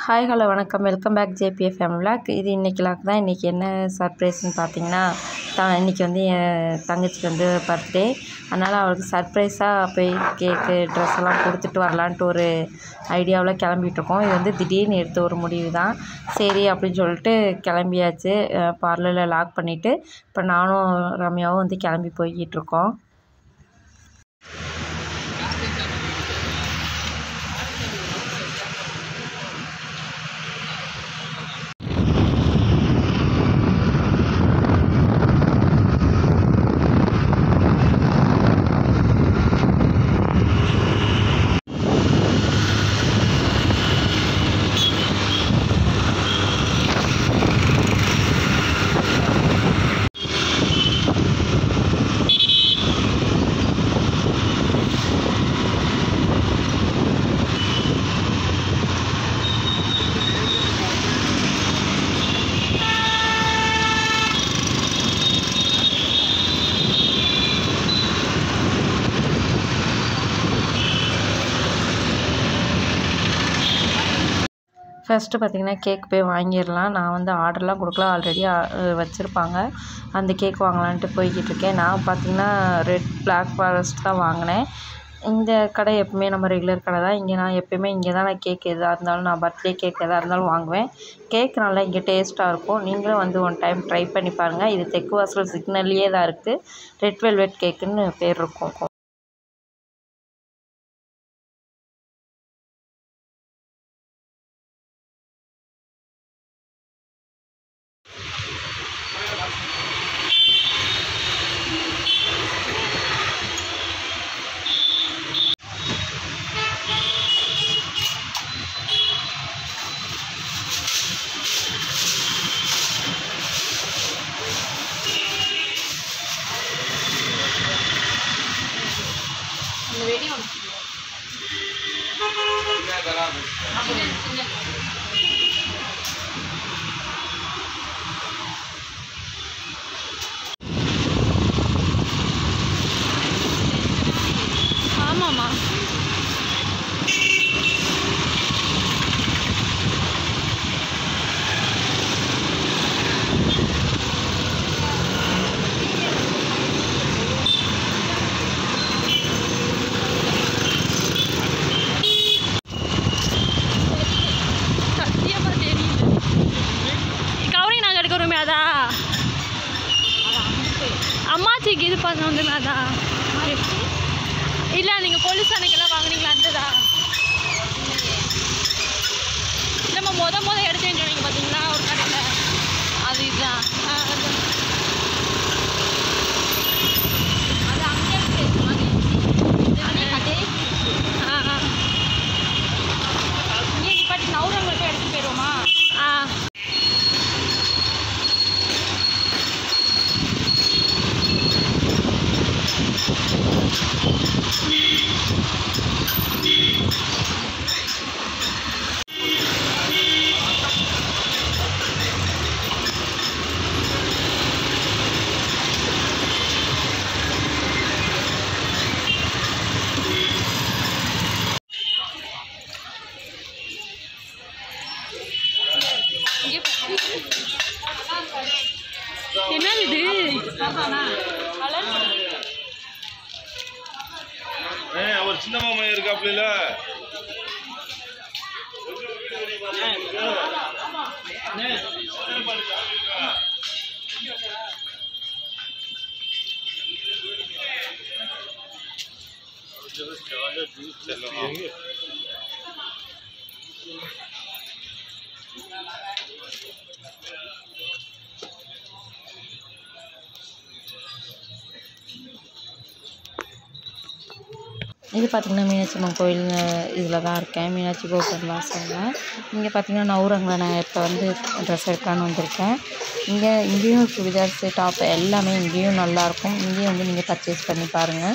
Hi hello வணக்கம் welcome back JBF ஃபேமிலிக் இது இன்றைக்கி லாக் தான் இன்றைக்கி என்ன சர்ப்ரைஸ்னு பார்த்தீங்கன்னா த இன்றைக்கி வந்து என் தங்கச்சிக்கு வந்து பர்த்டே அதனால் அவளுக்கு சர்ப்ரைஸாக போய் கேக்கு ட்ரெஸ் எல்லாம் கொடுத்துட்டு வரலான்ட்டு ஒரு ஐடியாவில் கிளம்பிட்டுருக்கோம் இது வந்து திடீர்னு எடுத்த ஒரு முடிவு தான் சரி அப்படின்னு சொல்லிட்டு கிளம்பியாச்சு பார்லரில் லாக் பண்ணிவிட்டு இப்போ நானும் ரம்யாவும் வந்து கிளம்பி போய்கிட்டு இருக்கோம் ஃபஸ்ட்டு பார்த்திங்கன்னா கேக் போய் வாங்கிடலாம் நான் வந்து ஆர்டர்லாம் கொடுக்கல ஆல்ரெடி வச்சுருப்பாங்க அந்த கேக் வாங்கலான்ட்டு போய்கிட்டு இருக்கேன் நான் பார்த்திங்கன்னா ரெட் பிளாக் ஃபாரஸ்ட் தான் வாங்கினேன் இந்த கடை எப்பவுமே நம்ம ரெகுலர் கடை தான் இங்கே நான் எப்பயுமே இங்கே தான் நான் கேக் எதாக இருந்தாலும் நான் பர்த்டே கேக் எதாக இருந்தாலும் வாங்குவேன் கேக் நல்லா இங்கே டேஸ்ட்டாக இருக்கும் நீங்களும் வந்து ஒன் டைம் ட்ரை பண்ணி பாருங்கள் இது தெற்கு வாசல் சிக்னல்லையே தான் இருக்குது ரெட் வெல்வெட் கேக்குன்னு பேர் இருக்கும் ஆமாம்மா சத்தியமா தெரியல கவரிங் நாங்கள் எடுக்கிறோமே அதா அம்மாச்சிக்கு இது பண்ணோமே அதா இல்லை நீங்கள் போலீஸ் அன்னைக்கெல்லாம் வாங்குனீங்களா அந்ததா இல்லைம்மா மொத மொத எடுத்தேன்னு சொன்னீங்க பார்த்தீங்களா ஒரு கடையில் அது இதுதான் ஆ, அது. அது அங்கே இருக்கு அது. ஆ, ஆ. இங்கே நிப்பாட்டி நவுரங்களை போய் எடுத்துட்டு போயிடுவோமா ஆ இங்கே என்னது இது ஏ அவர் சின்ன மாமா இருக்காப்ல இது பார்த்திங்கன்னா மீனாட்சி அம்மன் கோயில் இதில் தான் இருக்கேன் மீனாட்சி கோபுரம் வாசலில் இங்கே பார்த்திங்கன்னா நவுரங்கில் நான் இப்போ வந்து ட்ரெஸ் எடுக்கலான்னு வந்திருக்கேன் இங்கே இங்கேயும் சுடிதார்ஸு டாப் எல்லாமே இங்கேயும் நல்லாயிருக்கும் இங்கேயும் வந்து நீங்கள் பர்ச்சேஸ் பண்ணி பாருங்கள்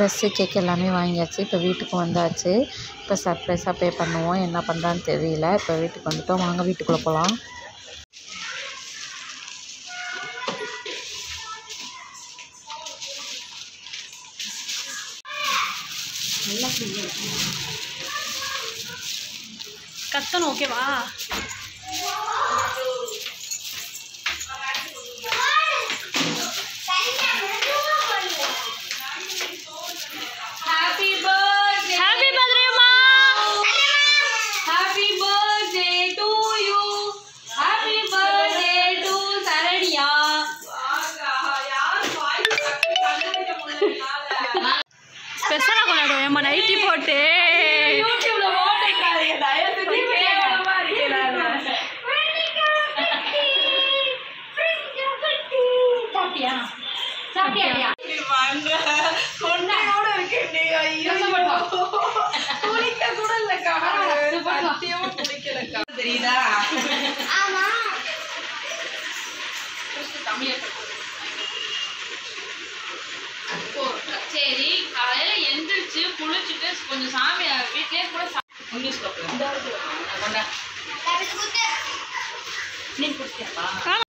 ட்ரெஸ்ஸு கேக் எல்லாமே வாங்கியாச்சு இப்போ வீட்டுக்கு வந்தாச்சு இப்போ சர்ப்ரைஸாக பே பண்ணுவோம் என்ன பண்ணுறான்னு தெரியல இப்போ வீட்டுக்கு வந்துட்டோம் வாங்க வீட்டுக்குள்ளே போகலாம் கத்தணும் ஓகேவா ஹாப்பி பர்த்டே ஹாப்பி பர்த்டே அம்மா happy birthday to you happy birthday to Saranya ஸ்பெஷலாக கொண்டாடுவோம் ஏமா நைட்டி போட்டு யூடியூப்ல சாப்பிட்டியா சாப்பிட்டியா சரி காலையில எந்திரிச்சு குளிச்சுட்டு கொஞ்சம் சாமி வீட்லயே கூட சா- இங்கிலீஷ் கொண்டா நீ குடிச்சியாப்பா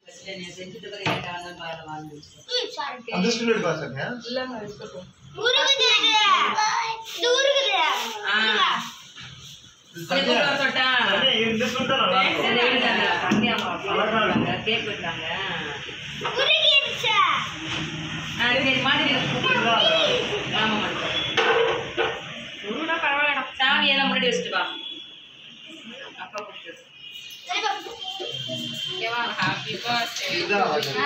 அந்த ஸ்டூடெண்ட் பாசங்க இந்த ஸ்டூடெண்ட் தான் நல்லா இருக்கும் அழகா இருக்கும் சாமியெல்லாம் முன்னாடி வச்சுட்டு வா அப்பா கொடுத்து ஓகேவா ஹாப்பி பர்த்டே இதுதான் அழகு.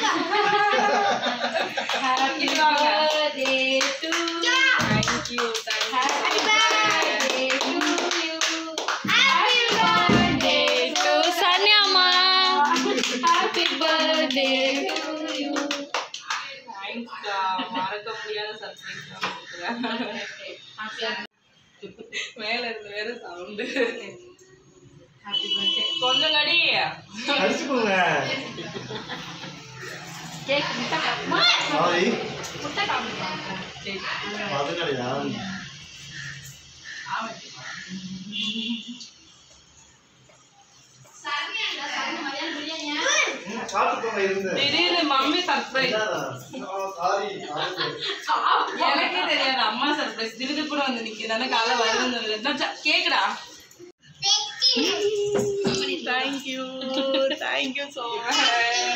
Happy birthday to thank you happy birthday to you happy birthday to சன்யாமா ஹாப்பி பர்த்டே டு யூ மறக்க முடியாத சர்ப்ரைஸ் மேல இருந்து வேற சவுண்டு ஹாப்பி பர்த்டே கொஞ்சம் கடி அடிச்சுக்கோங்க கேக் முட்டை காட்டுமா சாரி முட்டை காட்டுமா சரி அது கிடையாது சாப்பிட்டுக்கோங்க இருந்து திடீர்னு மம்மி சர்ப்ரைஸ் சாரி எனக்கே தெரியாது அம்மா சர்ப்ரைஸ் திடீர்னு வந்து நிக்கிறதான காலை வருதுன்னு கேக்குடா தேங்க்யூ தேங்க்யூ ஸோ மச்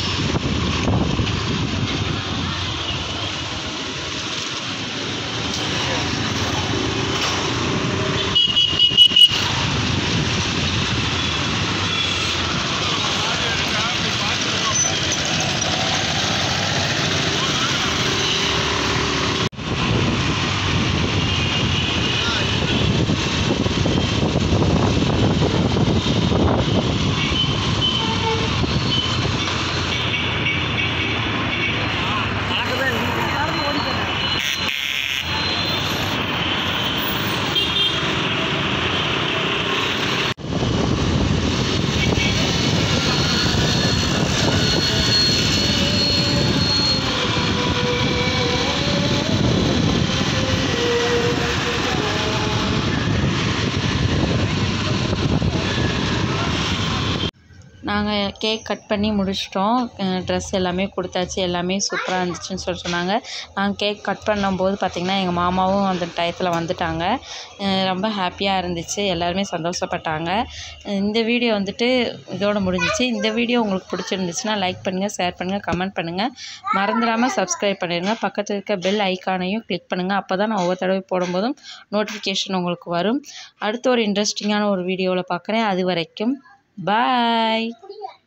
நாங்கள் கேக் கட் பண்ணி முடிச்சிட்டோம் ட்ரெஸ் எல்லாமே கொடுத்தாச்சு எல்லாமே சூப்பராக இருந்துச்சுன்னு சொல்லி சொன்னாங்க நாங்கள் கேக் கட் பண்ணும்போது பார்த்திங்கன்னா எங்கள் மாமாவும் அந்த டயத்தில் வந்துட்டாங்க அஹ் ரொம்ப ஹாப்பியாக இருந்துச்சு எல்லாருமே சந்தோஷப்பட்டாங்க இந்த வீடியோ வந்துட்டு இதோட முடிஞ்சிச்சு இந்த வீடியோ உங்களுக்கு பிடிச்சிருந்துச்சுன்னா லைக் பண்ணுங்கள் ஷேர் பண்ணுங்கள் கமெண்ட் பண்ணுங்கள் மறந்துடாமல் சப்ஸ்கிரைப் பண்ணிடுங்க பக்கத்தில் இருக்க பெல் ஐக்கானையும் கிளிக் பண்ணுங்கள் அப்போ தான் நான் ஒவ்வொரு தடவை போடும்போதும் நோட்டிஃபிகேஷன் உங்களுக்கு வரும் அடுத்த ஒரு இன்ட்ரெஸ்டிங்கான ஒரு வீடியோவில் பார்க்குறேன் அது வரைக்கும் பாய்